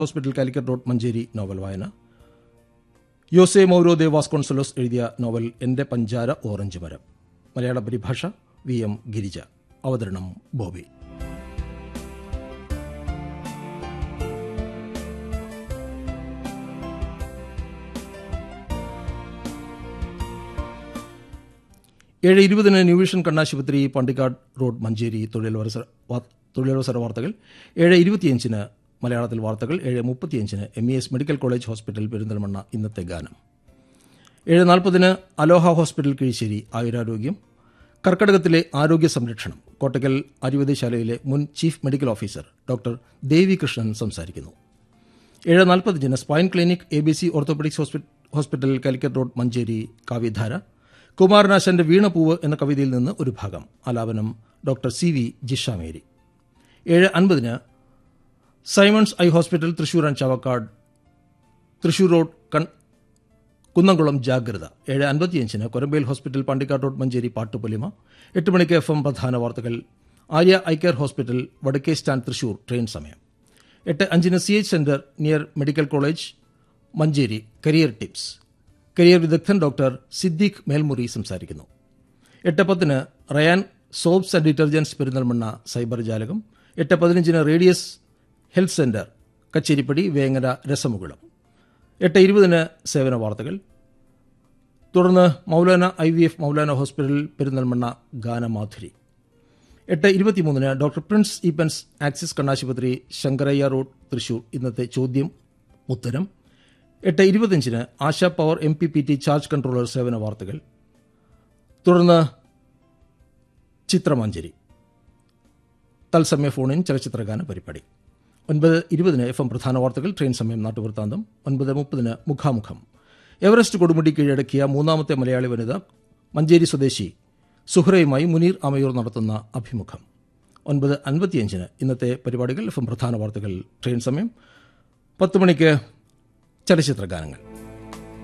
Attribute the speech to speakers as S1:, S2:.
S1: hospital Calicut road Manjeri novel വായന Jose മൗരോ ദേ Vasconcelos എഴുതിയ novel എന്റെ പഞ്ചാര ഓറഞ്ച് മരം മലയാള പരിഭാഷ വി എം ഗിരിജ അവതരണം ബോബി ഏഴ് ഇരുപതിന് ന്യൂ വിഷൻ കണ്ണാശുപത്രി പണ്ടിക്കാട് റോഡ് മഞ്ചേരി തൊഴിലവസര വാ- തൊഴിലവസര വാർത്തകൾ ഏഴ് ഇരുപത്തിയഞ്ചിന് മലയാളത്തിൽ വാർത്തകൾ ഏഴ് മുപ്പത്തിയഞ്ചിന് M E S medical college hospital Perinthalmanna ഇന്നത്തെ ഗാനം ഏഴ് നാൽപ്പതിന് അലോഹ ഹോസ്പിറ്റൽ കിഴിശ്ശേരി ആയുരാരോഗ്യം കർക്കടകത്തിലെ ആരോഗ്യ സംരക്ഷണം കോട്ടക്കൽ ആയുർവേദശാലയിലെ മുൻ chief medical officer doctor Devi Krishnan സംസാരിക്കുന്നു ഏഴ് നാൽപ്പത്തിയഞ്ചിന് spine clinic A B C orthopaedics hospi- hospital Calicut road Manjeri കാവ്യധാര കുമാരനാശന്റെ വീണപൂവ് എന്ന കവിതയിൽ നിന്ന് ഒരു ഭാഗം ആലാപനം ഡോക്ടർ സി വി ജിഷാമേരി ഏഴ് അൻപതിന് Simon's eye hospital Thrissur and Chavakkad Thrissur road കൺ കുന്നംകുളം ജാഗ്രത ഏഴ് അൻപത്തിയഞ്ചിന് കൊരമ്പേൽ ഹോസ്പിറ്റൽ പാണ്ടിക്കാട് റോഡ് മഞ്ചേരി പാട്ടുപൊലിമ എട്ട് മണിക്ക് എഫ് എം പ്രധാന വാർത്തകൾ ആര്യ ഐ കെയർ ഹോസ്പിറ്റൽ വടക്കേ സ്റ്റാൻഡ് തൃശൂർ ട്രെയിൻ സമയം എട്ട് അഞ്ചിന് C H centre near medical college Manjeri career tips career വിദഗ്ധൻ ഡോക്ടർ സിദ്ദീഖ് മേൽമുറി സംസാരിക്കുന്നു എട്ട് പത്തിന് Rayan soaps and detergents Perinthalmanna cyber ജാലകം എട്ട് പതിനഞ്ചിന് radius health centre Kacheripadi Vengara രസമുകുളം എട്ട് ഇരുപതിന് സേവന വാർത്തകൾ തുടർന്ന് Maulana I V F Maulana hospital Perinthalmanna ഗാനമാധുരി എട്ട് ഇരുപത്തിമൂന്നിന് ഡോക്ടർ പ്രിൻസ് ഈപ്പൻസ് ആക്സിസ് കണ്ണാശുപത്രി ശങ്കരയ്യ റോഡ് തൃശൂർ ഇന്നത്തെ ചോദ്യം ഉത്തരം എട്ട് ഇരുപത്തിയഞ്ചിന് Asha power M P P T charge controller സേവന വാർത്തകൾ തുടർന്ന് ചിത്രമഞ്ജരി തത്സമയ ഫോണിൻ ചലച്ചിത്രഗാന പരിപാടി ഒൻപത് ഇരുപതിന് എഫ് എം പ്രധാന വാർത്തകൾ ട്രെയിൻ സമയം നാട്ടുവൃത്താന്തം ഒൻപത് മുപ്പതിന് മുഖാമുഖം എവറസ്റ്റ് കൊടുമുടി കീഴടക്കിയ മൂന്നാമത്തെ മലയാളി വനിത മഞ്ചേരി സ്വദേശി സുഹ്റയുമായി മുനീർ അമയൂർ നടത്തുന്ന അഭിമുഖം ഒൻപത് അൻപത്തിയഞ്ചിന് ഇന്നത്തെ പരിപാടികൾ എഫ് എം പ്രധാന വാർത്തകൾ ട്രെയിൻ സമയം പത്ത് മണിക്ക് ചലച്ചിത്ര ഗാനങ്ങൾ